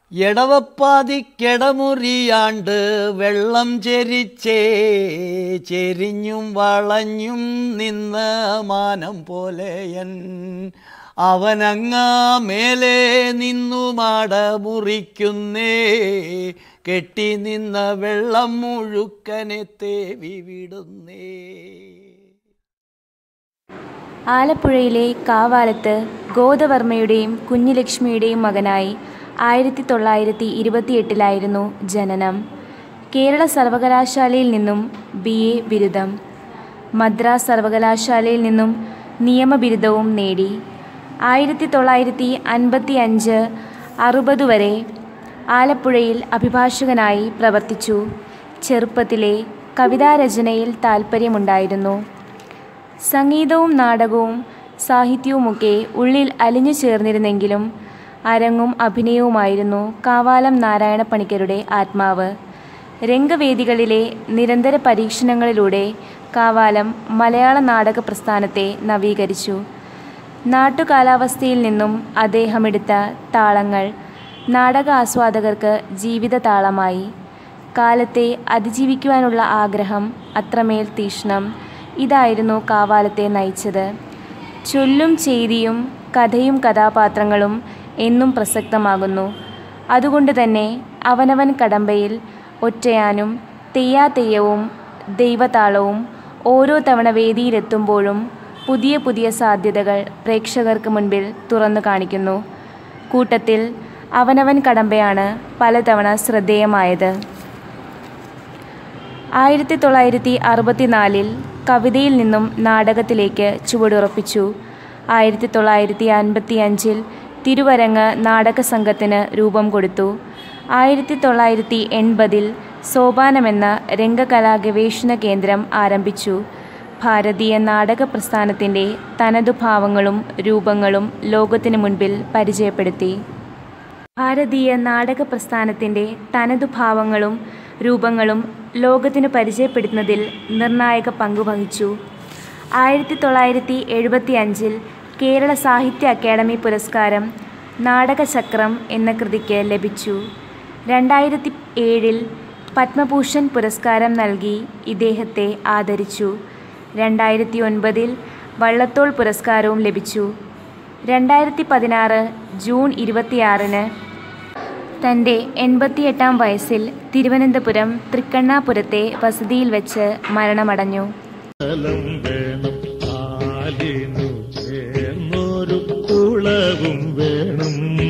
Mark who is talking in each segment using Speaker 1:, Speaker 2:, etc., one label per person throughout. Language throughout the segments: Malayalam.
Speaker 1: എടവപ്പാതിക്കെടമുറിയാണ്ട് വെള്ളം ചെരിച്ചേ ചെരിഞ്ഞും വളഞ്ഞും നിന്ന മാനം പോലെയൻ അവനങ്ങാ മേലെ നിന്നു മാട മുറിക്കുന്നേ കെട്ടി നിന്ന വെള്ളം മുഴുക്കനെ തേവി വിടുന്നേ
Speaker 2: ആലപ്പുഴയിലെ കാവാലത്ത് ഗോദവർമ്മയുടെയും കുഞ്ഞുലക്ഷ്മിയുടെയും മകനായി ആയിരത്തി തൊള്ളായിരത്തി ഇരുപത്തിയെട്ടിലായിരുന്നു ജനനം കേരള സർവകലാശാലയിൽ നിന്നും ബി എ ബിരുദം മദ്രാസ് സർവകലാശാലയിൽ നിന്നും നിയമബിരുദവും നേടി ആയിരത്തി തൊള്ളായിരത്തി അൻപത്തി അഞ്ച് അറുപത് വരെ ആലപ്പുഴയിൽ അഭിഭാഷകനായി പ്രവർത്തിച്ചു ചെറുപ്പത്തിലെ കവിതാരചനയിൽ താൽപ്പര്യമുണ്ടായിരുന്നു സംഗീതവും നാടകവും സാഹിത്യവുമൊക്കെ ഉള്ളിൽ അലിഞ്ഞു ചേർന്നിരുന്നെങ്കിലും അരങ്ങും അഭിനയവുമായിരുന്നു കാവാലം നാരായണ പണിക്കരുടെ ആത്മാവ് രംഗവേദികളിലെ നിരന്തര പരീക്ഷണങ്ങളിലൂടെ കാവാലം മലയാള നാടക പ്രസ്ഥാനത്തെ നവീകരിച്ചു നാട്ടുകാലാവസ്ഥയിൽ നിന്നും അദ്ദേഹമെടുത്ത താളങ്ങൾ നാടക ആസ്വാദകർക്ക് ജീവിത താളമായി കാലത്തെ അതിജീവിക്കുവാനുള്ള ആഗ്രഹം അത്രമേൽ തീഷ്ണം ഇതായിരുന്നു കാവാലത്തെ നയിച്ചത് ചൊല്ലും ചെയ്തിയും കഥയും കഥാപാത്രങ്ങളും എന്നും പ്രസക്തമാകുന്നു അതുകൊണ്ട് തന്നെ അവനവൻ കടമ്പയിൽ ഒറ്റയാനും തെയ്യാതെയ്യവും ദൈവതാളവും ഓരോ തവണ വേദിയിലെത്തുമ്പോഴും പുതിയ പുതിയ സാധ്യതകൾ പ്രേക്ഷകർക്ക് മുൻപിൽ തുറന്നു കാണിക്കുന്നു കൂട്ടത്തിൽ അവനവൻ കടമ്പയാണ് പലതവണ ശ്രദ്ധേയമായത് ആയിരത്തി തൊള്ളായിരത്തി അറുപത്തിനാലിൽ കവിതയിൽ നിന്നും നാടകത്തിലേക്ക് ചുവടുറപ്പിച്ചു ആയിരത്തി തൊള്ളായിരത്തി അൻപത്തി അഞ്ചിൽ തിരുവരങ്ങ് നാടക സംഘത്തിന് രൂപം കൊടുത്തു ആയിരത്തി തൊള്ളായിരത്തി എൺപതിൽ സോപാനമെന്ന രംഗകലാ ഗവേഷണ കേന്ദ്രം ആരംഭിച്ചു ഭാരതീയ നാടക പ്രസ്ഥാനത്തിൻ്റെ തനതുഭാവങ്ങളും രൂപങ്ങളും ലോകത്തിനു മുൻപിൽ പരിചയപ്പെടുത്തി ഭാരതീയ നാടക പ്രസ്ഥാനത്തിൻ്റെ തനതുഭാവങ്ങളും രൂപങ്ങളും ലോകത്തിനു പരിചയപ്പെടുത്തുന്നതിൽ നിർണായക പങ്കുവഹിച്ചു ആയിരത്തി തൊള്ളായിരത്തി എഴുപത്തി അഞ്ചിൽ കേരള സാഹിത്യ അക്കാദമി പുരസ്കാരം നാടകചക്രം എന്ന കൃതിക്ക് ലഭിച്ചു രണ്ടായിരത്തി ഏഴിൽ പത്മഭൂഷൺ പുരസ്കാരം നൽകി ഇദ്ദേഹത്തെ ആദരിച്ചു രണ്ടായിരത്തി ഒൻപതിൽ വള്ളത്തോൾ പുരസ്കാരവും ലഭിച്ചു രണ്ടായിരത്തി പതിനാറ് ജൂൺ ഇരുപത്തിയാറിന് തൻ്റെ എൺപത്തിയെട്ടാം വയസ്സിൽ തിരുവനന്തപുരം തൃക്കണ്ണാപുരത്തെ വസതിയിൽ വെച്ച് മരണമടഞ്ഞു
Speaker 3: സ്ഥലം വേണം ആലിനു ചേർന്നൊരു കുളവും വേണം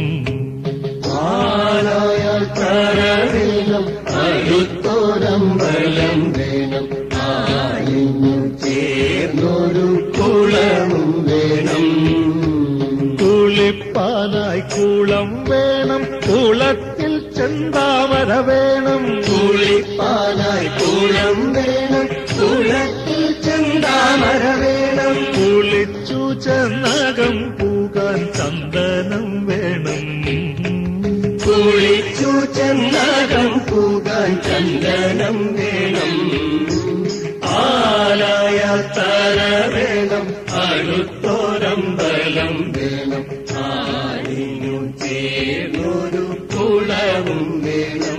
Speaker 4: ആലായാൽ തരവേണം അടുത്തോരമ്പലം വേണം ആലിനു ചേർന്നൊരു കുളവും വേണം
Speaker 3: കുളിപ്പാനായി കുളം വേണം കുളത്തിൽ ചെന്താമര വേണം
Speaker 4: കുളിപ്പാനായി കുളം വേണം കുളത്തിൽ ചെന്താമര വേണം
Speaker 3: കുളിച്ചു ചെന്നകം പൂകാൻ ചന്ദനം വേണം
Speaker 4: കുളിച്ചു ചെന്നകം പൂകാൻ ചന്ദനം വേണം ആലായാൽ തര വേണം അടുത്തോരമ്പലം വേണം ആലിനു ചേർന്നൊരു കുളവും വേണം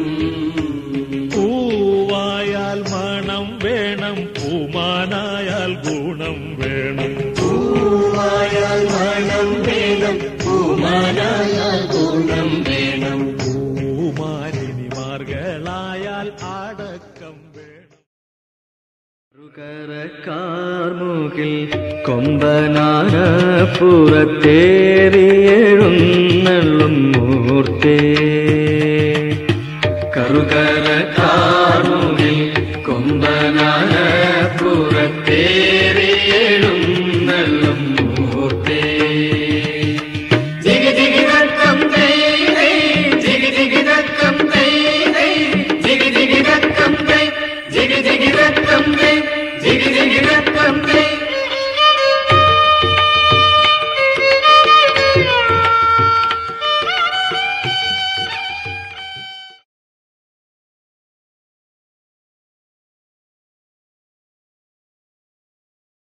Speaker 3: പൂവായാൽ മണം വേണം പൂമാനായാൽ ഗുണം വേണം
Speaker 4: പൂവായാൽ മണം വേണം പൂമാനായാൽ ഗുണം വേണം
Speaker 3: പൂമാലിനിമാർഗളായാൽ അടക്കം വേണം
Speaker 5: കരക്കാർമുകിൽ കൊമ്പനാന പുറത്തേറിയെഴുന്നള്ളും മൂർത്തേ കറുകര